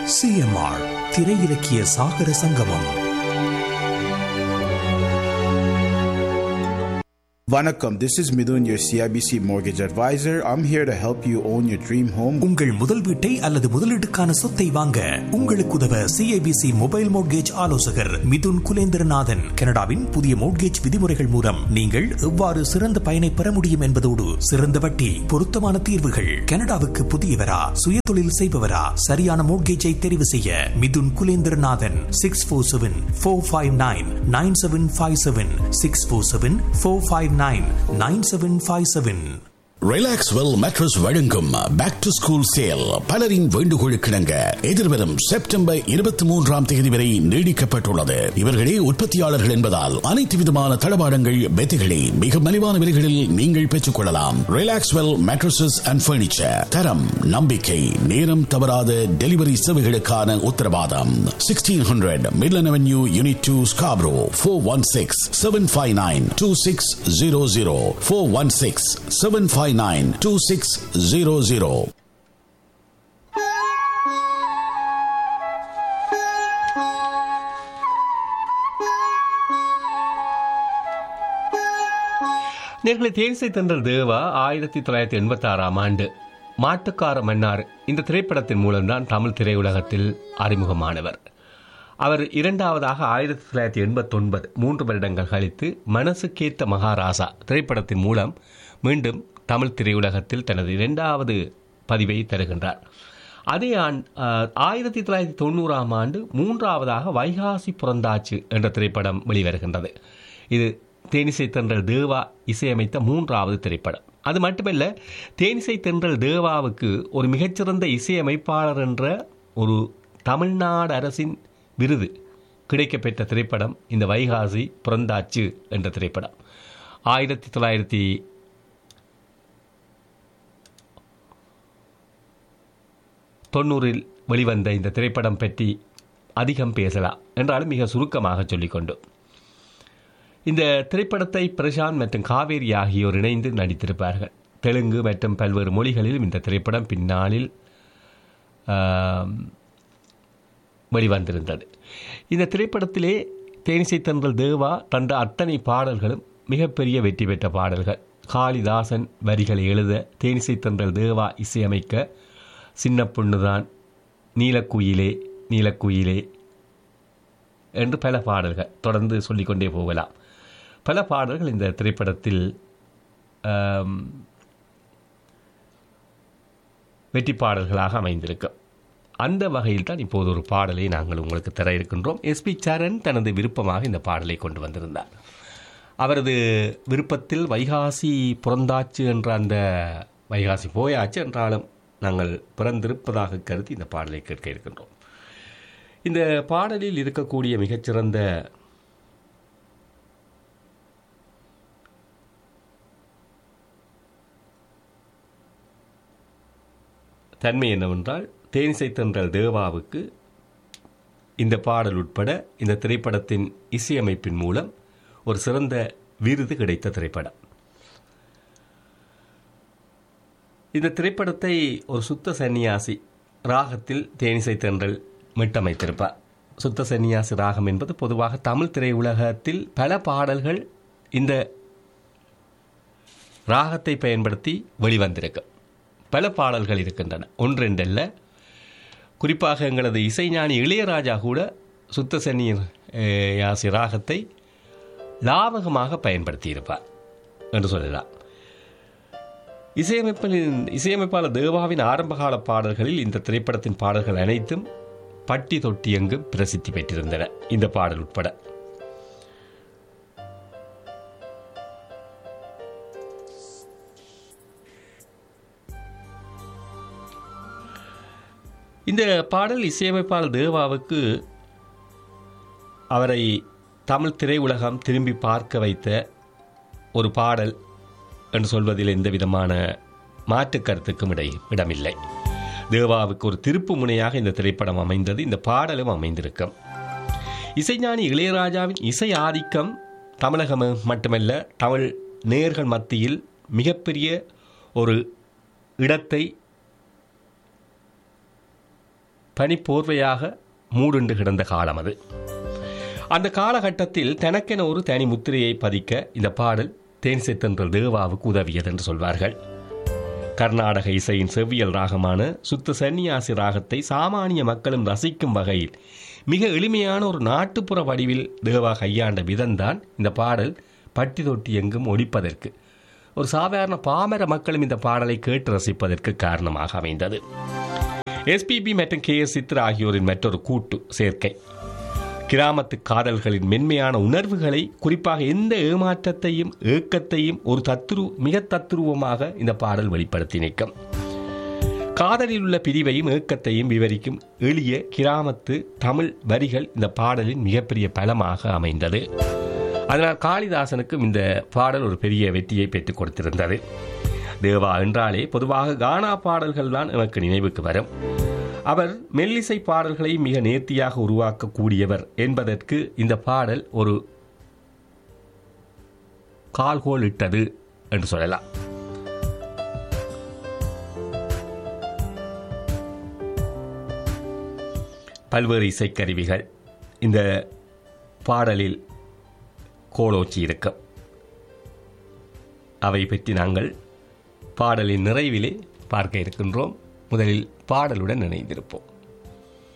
CMR திரை இலக்கிய சாகர சங்கமம் Vanakkam, this is Midun, your CIBC mortgage advisor. I'm here to help you own your dream home. உங்கள் முதல் வீட்டை அல்லது முதலீட்டுக்கான சொத்தை வாங்க உங்களுக்கு உதவ சிஐபிசி மொபைல் மோட்கேஜ் ஆலோசகர் மிதுன் குலேந்திரநாதன் கனடாவின் புதிய மோட்கேஜ் விதிமுறைகள் மூலம் நீங்கள் எவ்வாறு சிறந்த பயனை பெற முடியும் என்பதோடு சிறந்த வட்டி பொருத்தமான தீர்வுகள் கனடாவுக்கு புதியவரா சுயதொழில் செய்பவரா சரியான மோட்கேஜை தெரிவு செய்ய Mithun Kulendranathan six four seven four five nine nine seven five seven six four seven four five nine nine seven five seven Relax Well mattress வழங்கும் பேக் டு ஸ்கூல் சேல் பலரின் வேண்டுகோளுக்கிணங்க எதிர்வரும் செப்டம்பர் இருபத்தி மூன்றாம் தேதி வரை நீடிக்கப்பட்டுள்ளது இவர்களே உற்பத்தியாளர்கள் என்பதால் அனைத்து விதமான தளபாடங்கள் பெத்திகளை மிக மலிவான விலைகளில் நீங்கள் பெற்றுக் கொள்ளலாம் Relax Well mattresses and furniture தரம் நம்பிக்கை நேரம் தவறாத டெலிவரி சேவைகளுக்கான உத்தரவாதம் sixteen hundred Midland Avenue unit two Scarborough four one six seven five nine two six zero zero four one six seven five nine two six zero zero நேர்களை தேனிசை தென்றல் தேவா ஆயிரத்தி தொள்ளாயிரத்தி எண்பத்தி ஆறாம் ஆண்டு மாட்டுக்கார மன்னார் இந்த திரைப்படத்தின் மூலம்தான் தமிழ் திரையுலகத்தில் அறிமுகமானவர் அவர் இரண்டாவதாக ஆயிரத்தி தொள்ளாயிரத்தி எண்பத்தொன்பது மூன்று வருடங்கள் கழித்து மனசுக்கேத்த மகாராசா திரைப்படத்தின் மூலம் மீண்டும் தமிழ் திரையுலகத்தில் தனது இரண்டாவது பதிவை தருகின்றார் அதே ஆண்டு ஆயிரத்தி தொள்ளாயிரத்தி தொண்ணூறாம் ஆண்டு மூன்றாவதாக வைகாசி புறந்தாச்சு என்ற திரைப்படம் வெளிவருகின்றது இது தேனிசை தென்றல் தேவா இசையமைத்த மூன்றாவது திரைப்படம் அது மட்டுமல்ல தேனிசை தென்றல் தேவாவுக்கு ஒரு மிகச்சிறந்த இசையமைப்பாளர் என்ற ஒரு தமிழ்நாடு அரசின் விருது கிடைக்கப்பெற்ற திரைப்படம் இந்த வைகாசி புறந்தாச்சு என்ற திரைப்படம் ஆயிரத்தி தொள்ளாயிரத்தி தொண்ணூறில் வெளிவந்த இந்த திரைப்படம் பற்றி அதிகம் பேசலாம் என்றாலும் மிக சுருக்கமாக சொல்லிக்கொண்டு இந்த திரைப்படத்தை பிரசாந்த் மற்றும் காவேரி ஆகியோர் இணைந்து நடித்திருப்பார்கள் தெலுங்கு மற்றும் பல்வேறு மொழிகளிலும் இந்த திரைப்படம் பின்னாளில் வெளிவந்திருந்தது இந்த திரைப்படத்திலே தேனிசை தன்றல் தேவா தந்த அத்தனை பாடல்களும் மிகப்பெரிய வெற்றி பெற்ற பாடல்கள் காளிதாசன் வரிகளை எழுத தேனிசை தன்றல் தேவா இசையமைக்க சின்ன பொண்ணுதான் நீலக்குயிலே நீலக்குயிலே என்று பல பாடல்கள் தொடர்ந்து சொல்லிக்கொண்டே போகலாம் பல பாடல்கள் இந்த திரைப்படத்தில் வெற்றி பாடல்களாக அமைந்திருக்கும் அந்த வகையில் தான் இப்போது ஒரு பாடலை நாங்கள் உங்களுக்கு தர இருக்கின்றோம் எஸ்பி சரண் தனது விருப்பமாக இந்த பாடலை கொண்டு வந்திருந்தார் அவரது விருப்பத்தில் வைகாசி புறந்தாச்சு என்ற அந்த வைகாசி போயாச்சு என்றாலும் நாங்கள் பிறந்திருப்பதாக கருதி இந்த பாடலை கேட்க இருக்கின்றோம் இந்த பாடலில் இருக்கக்கூடிய மிகச்சிறந்த தன்மை என்னவென்றால் தேனிசை தென்றல் தேவாவுக்கு இந்த பாடல் உட்பட இந்த திரைப்படத்தின் இசையமைப்பின் மூலம் ஒரு சிறந்த விருது கிடைத்த திரைப்படம் இந்த திரைப்படத்தை ஒரு சுத்த சன்னியாசி ராகத்தில் தேனிசை தென்றல் மீட்டமைத்திருப்பார் சுத்த சன்னியாசி ராகம் என்பது பொதுவாக தமிழ் திரையுலகத்தில் பல பாடல்கள் இந்த ராகத்தை பயன்படுத்தி வெளிவந்திருக்கும் பல பாடல்கள் இருக்கின்றன ஒன்றெண்டல்ல குறிப்பாக எங்களது இசைஞானி இளையராஜா கூட சுத்த சன்னி யாசி ராகத்தை லாபகமாக பயன்படுத்தியிருப்பார் என்று சொல்லலாம் இசையமைப்பின் இசையமைப்பாளர் தேவாவின் ஆரம்பகால பாடல்களில் இந்த திரைப்படத்தின் பாடல்கள் அனைத்தும் பட்டி தொட்டி எங்கும் பிரசித்தி பெற்றிருந்தன இந்த பாடல் உட்பட இந்த பாடல் இசையமைப்பாளர் தேவாவுக்கு அவரை தமிழ் திரையுலகம் திரும்பி பார்க்க வைத்த ஒரு பாடல் என்று சொல்வதில் எந்த விதமான மாற்று கருத்துக்கும் இடை இடமில்லை தேவாவுக்கு ஒரு திருப்பு முனையாக இந்த திரைப்படம் அமைந்தது இந்த பாடலும் அமைந்திருக்கும் இசைஞானி இளையராஜாவின் இசை ஆதிக்கம் தமிழகம் மட்டுமல்ல தமிழ் நேர்கள் மத்தியில் மிகப்பெரிய ஒரு இடத்தை பனிப்போர்வையாக மூடுண்டு கிடந்த காலம் அது அந்த காலகட்டத்தில் தனக்கென ஒரு தனி முத்திரையை பதிக்க இந்த பாடல் தேனிசை தென்றல் தேவாவுக்கு உதவியது என்று சொல்வார்கள் கர்நாடக இசையின் செவ்வியல் ராகமான சுத்த சன்னியாசி ராகத்தை சாமானிய மக்களும் ரசிக்கும் வகையில் மிக எளிமையான ஒரு நாட்டுப்புற வடிவில் தேவா கையாண்ட விதம்தான் இந்த பாடல் பட்டி தொட்டி எங்கும் ஒலிப்பதற்கு ஒரு சாதாரண பாமர மக்களும் இந்த பாடலை கேட்டு ரசிப்பதற்கு காரணமாக அமைந்தது எஸ்பிபி மற்றும் கே எஸ் சித்ரா ஆகியோரின் மற்றொரு கூட்டு சேர்க்கை கிராமத்து காதல்களின் மென்மையான உணர்வுகளை குறிப்பாக எந்த ஏமாற்றத்தையும் ஏக்கத்தையும் ஒரு தத்துரு மிக தத்துருவமாக இந்த பாடல் வெளிப்படுத்தி நிற்கும் காதலில் உள்ள பிரிவையும் ஏக்கத்தையும் விவரிக்கும் எளிய கிராமத்து தமிழ் வரிகள் இந்த பாடலின் மிகப்பெரிய பலமாக அமைந்தது அதனால் காளிதாசனுக்கும் இந்த பாடல் ஒரு பெரிய வெற்றியை பெற்றுக் கொடுத்திருந்தது தேவா என்றாலே பொதுவாக கானா பாடல்கள் தான் எனக்கு நினைவுக்கு வரும் அவர் மெல்லிசை பாடல்களை மிக நேர்த்தியாக உருவாக்கக்கூடியவர் என்பதற்கு இந்த பாடல் ஒரு கால்கோல் இட்டது என்று சொல்லலாம் பல்வேறு இசைக்கருவிகள் இந்த பாடலில் கோலோச்சி இருக்கும் அவை பற்றி நாங்கள் பாடலின் நிறைவிலே பார்க்க இருக்கின்றோம் முதலில் பாடலுடன் இணைந்திருப்போம்